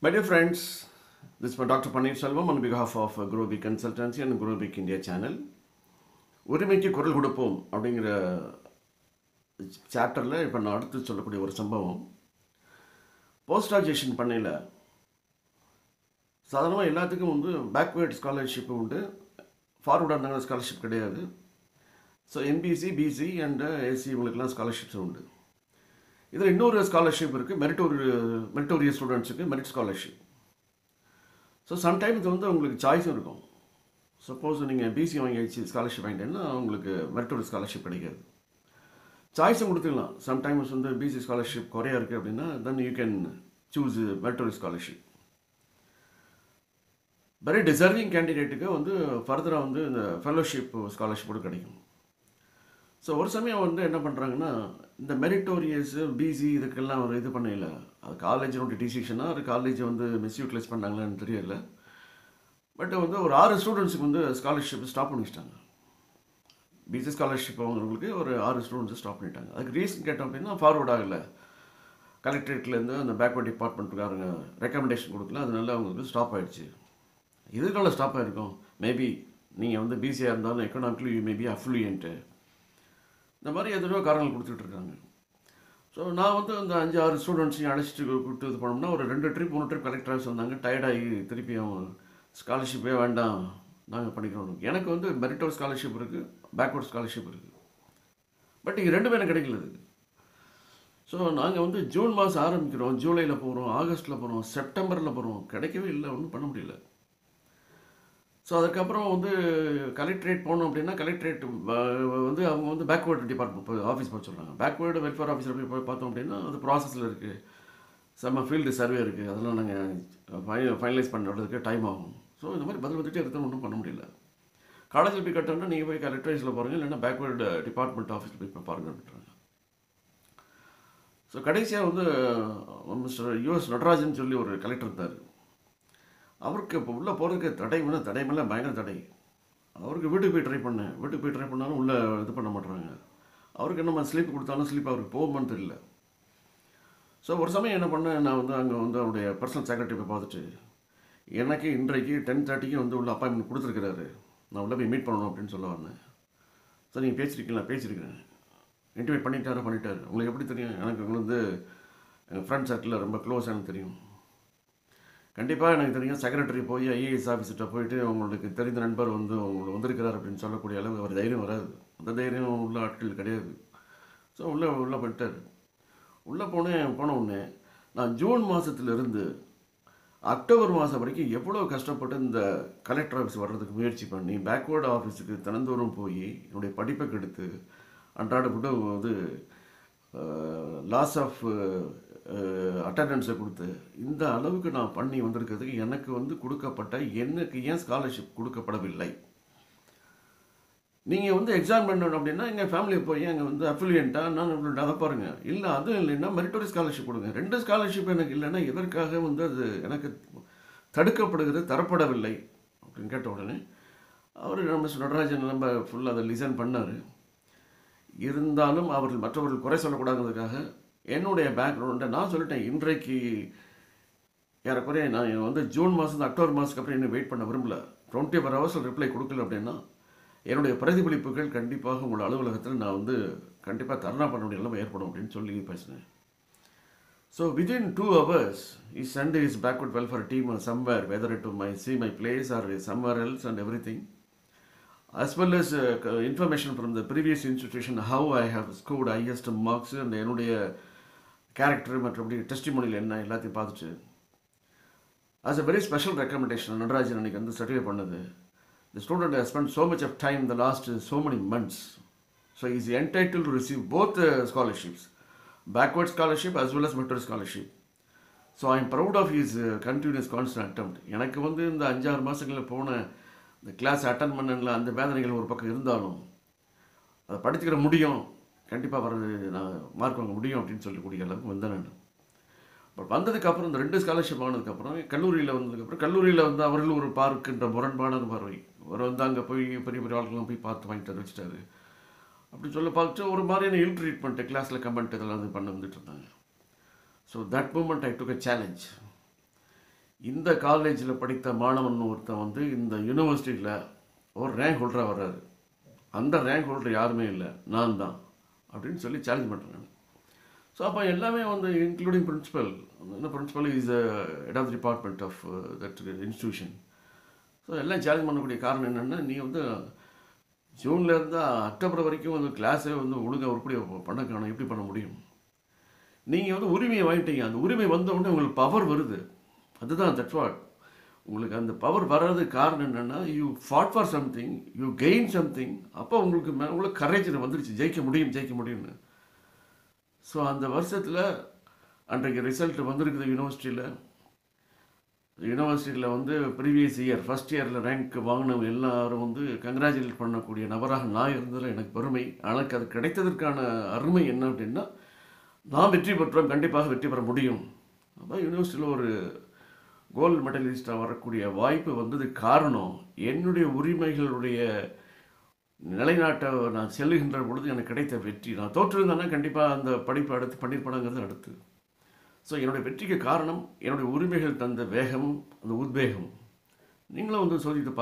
My dear friends, this is my Dr. Paneer Selvam on behalf of uh, Grow Big Consultancy and Grow Big India channel. உரிமைக்கு குரல் கொடுப்போம் அப்படிங்கிற சாப்டரில் இப்போ நான் அடுத்து சொல்லக்கூடிய ஒரு சம்பவம் போஸ்ட் கிராஜுவேஷன் பண்ணையில் சாதாரணமாக எல்லாத்துக்கும் வந்து பேக்வேர்ட் ஸ்காலர்ஷிப் உண்டு ஃபார்வர்டாக இருந்தாங்க ஸ்காலர்ஷிப் கிடையாது so MBC BC and AC இவங்களுக்குலாம் ஸ்காலர்ஷிப்ஸ் உண்டு இதில் இன்னொரு ஸ்காலர்ஷிப் இருக்குது மெரிட்டோரி மெரிட்டோரியஸ் ஸ்டூடெண்ட்ஸுக்கு மெரிட் ஸ்காலர்ஷிப் ஸோ சம்டைம் இது வந்து உங்களுக்கு சாய்ஸும் இருக்கும் சப்போஸ் நீங்கள் பிசி வாங்கியாச்சு ஸ்காலர்ஷிப் வாங்கிட்டேன்னா உங்களுக்கு மெரிட்டோரி ஸ்காலர்ஷிப் கிடைக்காது சாய்ஸும் கொடுத்துக்கலாம் சம்டைம்ஸ் வந்து பிசி ஸ்காலர்ஷிப் குறையா இருக்குது அப்படின்னா then you can choose meritorious scholarship very deserving கேண்டிடேட்டுக்கு வந்து ஃபர்தராக வந்து இந்த ஃபெலோஷிப் ஸ்காலர்ஷிப் கூட கிடைக்கும் ஸோ ஒரு சமயம் வந்து என்ன பண்ணுறாங்கன்னா இந்த மெரிட்டோரியஸ் பிசி இதுக்கெல்லாம் ஒரு இது பண்ணல அது காலேஜினுடைய டிசிஷனாக அது காலேஜ் வந்து மிஸ்யூட்டிலைஸ் பண்ணாங்களான்னு தெரியல பட் வந்து ஒரு ஆறு ஸ்டூடெண்ட்ஸுக்கு வந்து ஸ்காலர்ஷிப் ஸ்டாப் பண்ணி வச்சிட்டாங்க பிசி ஸ்காலர்ஷிப் அவங்களுக்கு ஒரு ஆறு ஸ்டூடெண்ட்ஸை ஸ்டாப் பண்ணிட்டாங்க அதுக்கு ரீசன் கேட்டோம் அப்படின்னா ஃபார்வர்ட் ஆகலை கலெக்டரேட்லேருந்து அந்த பேக்வர்ட் டிபார்ட்மெண்ட்டுக்காரங்க ரெக்கமெண்டேஷன் கொடுக்கல அதனால அவங்களுக்கு ஸ்டாப் ஆயிடுச்சு எதுக்கால ஸ்டாப் ஆகிருக்கும் மேபி நீங்கள் வந்து பிசியாக இருந்தாலும் எக்கனாமிக்கலி யூ மேபி அஃப்ளூயன்ட்டு இந்த மாதிரி எத்தனையோ காரணங்கள் கொடுத்துட்டு இருக்காங்க ஸோ நான் வந்து அந்த அஞ்சு ஆறு ஸ்டூடெண்ட்ஸையும் அழைச்சிட்டு கூப்பிட்டு இது பண்ணோம்னா ஒரு ரெண்டு ட்ரிப் மூணு ட்ரிப் கலெக்டர் ஆஃபீஸ் வந்தாங்க டயர்டாகி திருப்பி அவங்க ஸ்காலர்ஷிப்பே வேண்டாம் நாங்கள் பண்ணிக்கிறோம் எனக்கு வந்து மெரிட்டோர் ஸ்காலர்ஷிப் இருக்குது பேக்வர்ட் ஸ்காலர்ஷிப் இருக்குது பட் இங்கே ரெண்டுமே எனக்கு கிடைக்கல இது ஸோ நாங்கள் வந்து ஜூன் மாதம் ஆரம்பிக்கிறோம் ஜூலையில் போகிறோம் ஆகஸ்ட்டில் போகிறோம் செப்டம்பரில் போகிறோம் கிடைக்கவே இல்லை ஒன்றும் பண்ண முடியல ஸோ அதுக்கப்புறம் வந்து கலெக்ட்ரேட் போனோம் அப்படின்னா கலெக்ட்ரேட் வந்து அவங்க வந்து பேக்வேர்டு டிபார்ட்மெண்ட் போய் ஆஃபீஸ் போக சொல்கிறாங்க பேக்வேர்டு வெல்ஃபேர் ஆஃபீஸில் போய் போய் பார்த்தோம் அப்படின்னா அது ப்ராசஸில் இருக்குது செம்ம ஃபீல்டு சர்வே இருக்குது அதெல்லாம் நாங்கள் ஃபை ஃபைனலைஸ் பண்ணுறதுக்கு டைம் ஆகும் ஸோ இந்த மாதிரி பதில் வந்துட்டு எடுத்து ஒன்றும் பண்ண முடியல காலேஜில் போய் கட்டோம்னா நீங்கள் போய் கலெக்டரேஸில் பாருங்கள் இல்லைன்னா பேக்வேர்டு டிபார்ட்மெண்ட் ஆஃபீஸில் போய் பாருங்கன்றாங்க ஸோ கடைசியாக வந்து மிஸ்டர் யூஎஸ் நடராஜன் சொல்லி ஒரு கலெக்டர் இருந்தார் அவருக்கு இப்போ உள்ளே போகிறதுக்கு தடை வேணா தடை மேலே பயங்கர தடை அவருக்கு வீட்டுக்கு போய் ட்ரை பண்ணேன் வீட்டுக்கு போய் ட்ரை பண்ணாலும் உள்ளே இது பண்ண மாட்டுறாங்க அவருக்கு என்ன ஸ்லீப் கொடுத்தாலும் ஸ்லீப் அவருக்கு போகுமான்னு தெரியல ஸோ ஒரு சமயம் என்ன பண்ணேன் நான் வந்து அங்கே வந்து அவருடைய பர்சனல் செக்ரட்டரி போய் பார்த்துட்டு எனக்கு இன்றைக்கு டென் தேர்ட்டிக்கு வந்து உள்ள அப்பாயின்மெண்ட் கொடுத்துருக்கிறாரு நான் உள்ளே போய் மீட் பண்ணணும் அப்படின்னு சொல்ல வந்தேன் சார் நீங்கள் பேசியிருக்கீங்களா பேசியிருக்கேன் இன்டிமேட் பண்ணிட்டாரா பண்ணிட்டாரு உங்களுக்கு எப்படி தெரியும் எனக்கு உங்களுக்கு வந்து எங்கள் ஃப்ரெண்ட் சர்க்கிளில் ரொம்ப க்ளோஸ் எனக்கு தெரியும் கண்டிப்பாக எனக்கு தெரியும் செக்ரட்டரி போய் ஐஏஎஸ் ஆஃபீஸர்கிட்ட போயிட்டு உங்களுக்கு தெரிந்த நண்பர் வந்து உங்களுக்கு வந்திருக்கிறார் அப்படின்னு சொல்லக்கூடிய அளவுக்கு அவர் தைரியம் வராது அந்த தைரியம் உள்ள ஆட்கள் கிடையாது ஸோ உள்ளே உள்ளே போயிட்டார் உள்ளே போனேன் போன உடனே நான் ஜூன் மாதத்துலேருந்து அக்டோபர் மாதம் வரைக்கும் எவ்வளோ கஷ்டப்பட்டு இந்த கலெக்டர் ஆஃபீஸ் வர்றதுக்கு முயற்சி பண்ணி பேக்வேர்டு ஆஃபீஸுக்கு தினந்தோறும் போய் என்னுடைய படிப்பை கெடுத்து அன்றாட கூட வந்து லாஸ் ஆஃப் அட்டண்டன்ஸை கொடுத்து இந்த அளவுக்கு நான் பண்ணி வந்திருக்கிறதுக்கு எனக்கு வந்து கொடுக்கப்பட்ட எனக்கு ஏன் ஸ்காலர்ஷிப் கொடுக்கப்படவில்லை நீங்கள் வந்து எக்ஸாம் பண்ணணும் அப்படின்னா எங்கள் ஃபேமிலியை போய் அங்கே வந்து அஃபிலியண்ட்டாக நான் அதை பாருங்கள் இல்லை அதுவும் இல்லைன்னா மெரிட்டோரி ஸ்காலர்ஷிப் கொடுங்க ரெண்டு ஸ்காலர்ஷிப் எனக்கு இல்லைன்னா எதற்காக வந்து அது எனக்கு தடுக்கப்படுகிறது தரப்படவில்லை அப்படின்னு கேட்ட உடனே அவர் நம்ம நடராஜன் நம்ம ஃபுல்லாக அதை லிசன் பண்ணார் இருந்தாலும் அவர்கள் மற்றவர்கள் குறை சொல்லக்கூடாதுங்கிறதுக்காக என்னுடைய பேக்ரவுண்டை நான் சொல்லிட்டேன் இன்றைக்கு ஏறக்குறைய நான் வந்து ஜூன் மாதம் அக்டோபர் மாதத்துக்கு அப்புறம் இன்னும் வெயிட் பண்ண விரும்பல டுவெண்ட்டி ஃபோர் ஹவர்ஸில் ரிப்ளை கொடுக்கல அப்படின்னா என்னுடைய பிரதிபலிப்புகள் கண்டிப்பாக உங்கள் அலுவலகத்தில் நான் வந்து கண்டிப்பாக தர்ணா பண்ண வேண்டிய நிலைமை ஏற்படும் அப்படின்னு சொல்லி பேசினேன் so within two hours is sent is backward welfare team somewhere whether to my see my place or somewhere else and every thing as well as uh, information from the previous institution how I have scored highest marks and என்னுடைய character மற்றபடி டெஸ்டிமோனியில் என்ன எல்லாத்தையும் பார்த்துட்டு as a very special recommendation Natarajan அன்னைக்கு வந்து certify பண்ணது the student has spent so much of time the last so many months so he is entitled to receive both uh, scholarships backward scholarship as well as mentor scholarship so I am proud of his continuous constant attempt எனக்கு வந்து இந்த அஞ்சாறு மாதங்களில் போன இந்த class attend பண்ணல அந்த வேதனைகள் ஒரு பக்கம் இருந்தாலும் அதை படிச்சுக்கிற முடியும் கண்டிப்பாக வர நான் மார்க் வாங்க முடியும் அப்படின்னு சொல்லக்கூடிய அளவுக்கு வந்தேன் நான் பட் வந்ததுக்கப்புறம் இந்த ரெண்டு ஸ்காலர்ஷிப் ஆனதுக்கப்புறம் கல்லூரியில் வந்ததுக்கப்புறம் கல்லூரியில் வந்து அவர்கள் ஒரு பார்க்கின்ற முரண்பான பார்வை அவர் வந்து அங்கே போய் பெரிய பெரிய ஆட்கள்லாம் போய் பார்த்து வாங்கிட்டு வந்து வச்சுட்டாரு அப்படி சொல்ல பார்த்துட்டு ஒரு மாதிரியான இல் ட்ரீட்மெண்ட்டு கிளாஸில் கமெண்ட் இதெல்லாம் வந்து பண்ண வந்துட்டு இருந்தாங்க so that moment I took a challenge இந்த காலேஜில் படித்த மாணவன் ஒருத்தன் வந்து இந்த யூனிவர்சிட்டியில் ஒரு ரேங்க் ஹோல்டராக வர்றாரு அந்த ரேங்க் ஹோல்டர் யாருமே இல்லை நான் தான் அப்படின்னு சொல்லி சேலஞ்ச் பண்ணுறேன் நான் ஸோ அப்போ எல்லாமே வந்து இன்க்ளூடிங் பிரின்சிபல் என்ன principal is head of the department of that institution so எல்லாம் சேலஞ்ச் பண்ணக்கூடிய காரணம் என்னென்னா நீ வந்து ஜூன்ல இருந்து அக்டோபர் வரைக்கும் வந்து கிளாஸே வந்து ஒழுங்காக உருப்படியாக பண்ண காணும் எப்படி பண்ண முடியும் நீங்கள் வந்து உரிமையை வாங்கிட்டீங்க அந்த உரிமை வந்த உடனே உங்களுக்கு பவர் வருது அதுதான் தட்ஸ் வாட் உங்களுக்கு அந்த பவர் வர்றதுக்கு காரணம் என்னென்னா you fought for something you gain something அப்போ உங்களுக்கு மே உங்களுக்கு கரேஜ் வந்துருச்சு ஜெயிக்க முடியும் ஜெயிக்க முடியும்னு ஸோ அந்த வருஷத்தில் அன்றைக்கு ரிசல்ட் வந்திருக்குது யூனிவர்சிட்டியில் யூனிவர்சிட்டியில் வந்து ப்ரீவியஸ் இயர் ஃபஸ்ட் இயரில் ரேங்க் வாங்கினவங்க எல்லாரும் வந்து கங்க்ராச்சுலேட் பண்ணக்கூடிய நபராக நான் இருந்ததில் எனக்கு பெருமை எனக்கு அது கிடைத்ததற்கான அருமை என்ன அப்படின்னா நான் வெற்றி பெற்றோம் கண்டிப்பாக வெற்றி பெற முடியும் அப்போ யூனிவர்சிட்டியில் ஒரு கோல்டு மெடலிஸ்டாக வரக்கூடிய வாய்ப்பு வந்தது காரணம் என்னுடைய உரிமைகளுடைய நிலைநாட்ட நான் செல்லுகின்ற பொழுது எனக்கு கிடைத்த வெற்றி நான் தோற்றிருந்தேன்னா கண்டிப்பாக அந்த படிப்பு அடுத்து பண்ணியிருப்பேனாங்கிறது அடுத்து ஸோ என்னுடைய வெற்றிக்கு காரணம் என்னுடைய உரிமைகள் தந்த வேகம் அந்த உத்வேகம் நீங்களும் வந்து சோதித்து